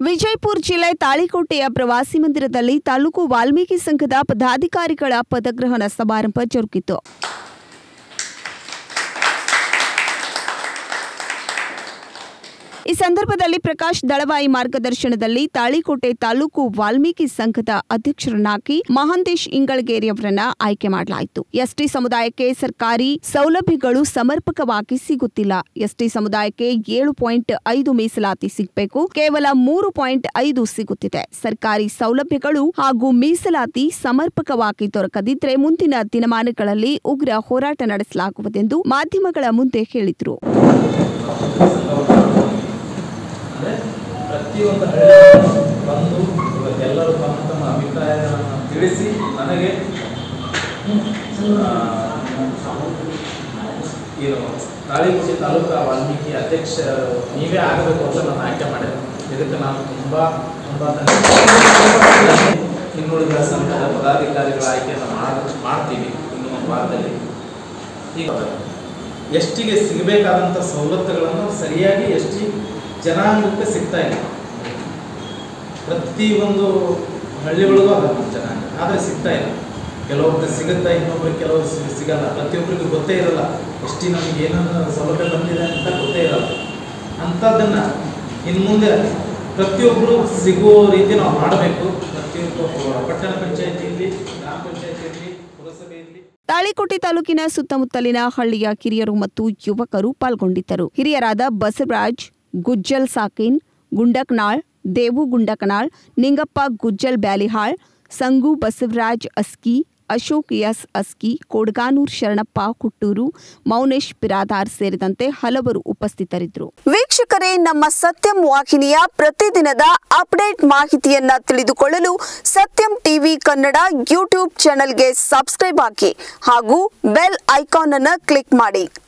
ವಿಜಯಪುರ ಜಿಲ್ಲೆ ತಾಳಿಕೋಟೆಯ ಪ್ರವಾಸಿ ಮಂದಿರದಲ್ಲಿ ತಾಲೂಕು ವಾಲ್ಮೀಕಿ ಸಂಘದ ಪದಾಧಿಕಾರಿಗಳ ಪದಗ್ರಹಣ ಸಮಾರಂಭ ಜರುಗಿತು ಈ ಸಂದರ್ಭದಲ್ಲಿ ಪ್ರಕಾಶ್ ದಳವಾಯಿ ಮಾರ್ಗದರ್ಶನದಲ್ಲಿ ತಾಳಿಕೋಟೆ ತಾಲೂಕು ವಾಲ್ಮೀಕಿ ಸಂಘದ ಅಧ್ಯಕ್ಷರನ್ನಾಗಿ ಮಹಾಂತೇಶ್ ಇಂಗಳಗೇರಿಯವರನ್ನ ಆಯ್ಕೆ ಮಾಡಲಾಯಿತು ಎಸ್ಟಿ ಸಮುದಾಯಕ್ಕೆ ಸರ್ಕಾರಿ ಸೌಲಭ್ಯಗಳು ಸಮರ್ಪಕವಾಗಿ ಸಿಗುತ್ತಿಲ್ಲ ಎಸ್ಟಿ ಸಮುದಾಯಕ್ಕೆ ಏಳು ಪಾಯಿಂಟ್ ಐದು ಮೀಸಲಾತಿ ಸಿಗಬೇಕು ಕೇವಲ ಮೂರು ಪಾಯಿಂಟ್ ಐದು ಸಿಗುತ್ತಿದೆ ಸರ್ಕಾರಿ ಸೌಲಭ್ಯಗಳು ಹಾಗೂ ಮೀಸಲಾತಿ ಸಮರ್ಪಕವಾಗಿ ದೊರಕದಿದ್ರೆ ಮುಂದಿನ ದಿನಮಾನಗಳಲ್ಲಿ ಉಗ್ರ ಹೋರಾಟ ನಡೆಸಲಾಗುವುದೆಂದು ಮಾಧ್ಯಮಗಳ ಮುಂದೆ ಹೇಳಿದರು ಅಂದರೆ ಪ್ರತಿಯೊಂದು ಹಳ್ಳಿ ಬಂದು ಇವತ್ತೆಲ್ಲರೂ ತಮ್ಮ ತಮ್ಮ ಅಭಿಪ್ರಾಯಗಳನ್ನು ತಿಳಿಸಿ ನನಗೆ ಆ, ಇದು ತಾಳಿಕೋಟೆ ತಾಲೂಕು ವಾಲ್ಮೀಕಿ ಅಧ್ಯಕ್ಷ ನೀವೇ ಆಗಬೇಕು ಅಂತ ನಾನು ಆಯ್ಕೆ ಮಾಡಿದೆ ಇದಕ್ಕೆ ನಾನು ತುಂಬ ತುಂಬ ಧನ್ಯವಾದ. ಇನ್ನುಳಿದ ಸಂಘದ ಪದಾಧಿಕಾರಿಗಳ ಆಯ್ಕೆಯನ್ನು ಮಾಡ್- ಮಾಡ್ತೀವಿ ಇನ್ನು ಒಂದು ವಾರದಲ್ಲಿ ಈಗ ಎಷ್ಟಿಗೆ ಸಿಗಬೇಕಾದಂಥ ಸವಲತ್ತುಗಳನ್ನು ಸರಿಯಾಗಿ ಎಷ್ಟಿ ಜನಾಂಗಕ್ಕೆ ಸಿಗ್ತಾ ಇಲ್ಲ ಪ್ರತಿಯೊಂದು ಹಳ್ಳಿಗಳಿಗೂ ಅದ ನಮ್ಮ ಜನಾಂಗ ಆದರೆ ಸಿಗ್ತಾ ಇಲ್ಲ ಕೆಲವೊಬ್ರಿಗೆ ಸಿಗುತ್ತಾ ಇನ್ನೊಬ್ರಿಗೆ ಕೆಲವರು ಸಿ- ಸಿಗಲ್ಲ ಪ್ರತಿಯೊಬ್ಬರಿಗೂ ಗೊತ್ತೇ ಇರಲ್ಲ ಎಷ್ಟಿ ನಮಗೆ ಏನೇನು ಸೌಲಭ್ಯ ಬಂದಿದೆ ಅಂತ ಗೊತ್ತೇ ಇರಲ್ಲ ಅಂಥದ್ದನ್ನು ಇನ್ನು ಮುಂದೆ ಪ್ರತಿಯೊಬ್ಬರು ಸಿಗುವ ರೀತಿ ನಾವು ಮಾಡಬೇಕು ಪ್ರತಿಯೊಬ್ಬ ಪಟ್ಟಣ ಪಂಚಾಯತಿ ಇರಲಿ ಗ್ರಾಮ ಪಂಚಾಯತಿ ಇರಲಿ ಪುರಸಭೆ ಇರಲಿ ತಾಳಿಕೋಟೆ ತಾಲೂಕಿನ ಸುತ್ತಮುತ್ತಲಿನ ಹಳ್ಳಿಯ ಕಿರಿಯರು ಮತ್ತು ಯುವಕರು ಪಾಲ್ಗೊಂಡಿದ್ದರು ಹಿರಿಯರಾದ ಬಸವರಾಜ್ ಗುಜ್ಜಲ್ ಸಾಕಿನ್ ಗುಂಡಕ್ನಾಳ್ ದೇವು ಗುಂಡಕನಾಳ್ ನಿಂಗಪ್ಪ ಗುಜ್ಜಲ್ ಬ್ಯಾಲಿಹಾಳ್ ಸಂಗು ಬಸವರಾಜ್ ಅಸ್ಕಿ ಅಶೋಕ್ ಎಸ್ ಅಸ್ಕಿ ಕೊಡ್ಗಾನೂರ್ ಶರಣಪ್ಪ ಹುಟ್ಟೂರು ಮೌನೇಶ್ ಬಿರಾದಾರ್ ಸೇರಿದಂತೆ ಹಲವರು ಉಪಸ್ಥಿತರಿದ್ದರು ವೀಕ್ಷಕರೇ ನಮ್ಮ ಸತ್ಯಂ ವಾಹಿನಿಯ ಪ್ರತಿದಿನದ ಅಪ್ಡೇಟ್ ಮಾಹಿತಿಯನ್ನ ತಿಳಿದುಕೊಳ್ಳಲು ಸತ್ಯಂ ಟಿವಿ ಕನ್ನಡ ಯೂಟ್ಯೂಬ್ ಚಾನೆಲ್ಗೆ ಸಬ್ಸ್ಕ್ರೈಬ್ ಆಗಿ ಹಾಗೂ ಬೆಲ್ ಐಕಾನ್ ಅನ್ನು ಕ್ಲಿಕ್ ಮಾಡಿ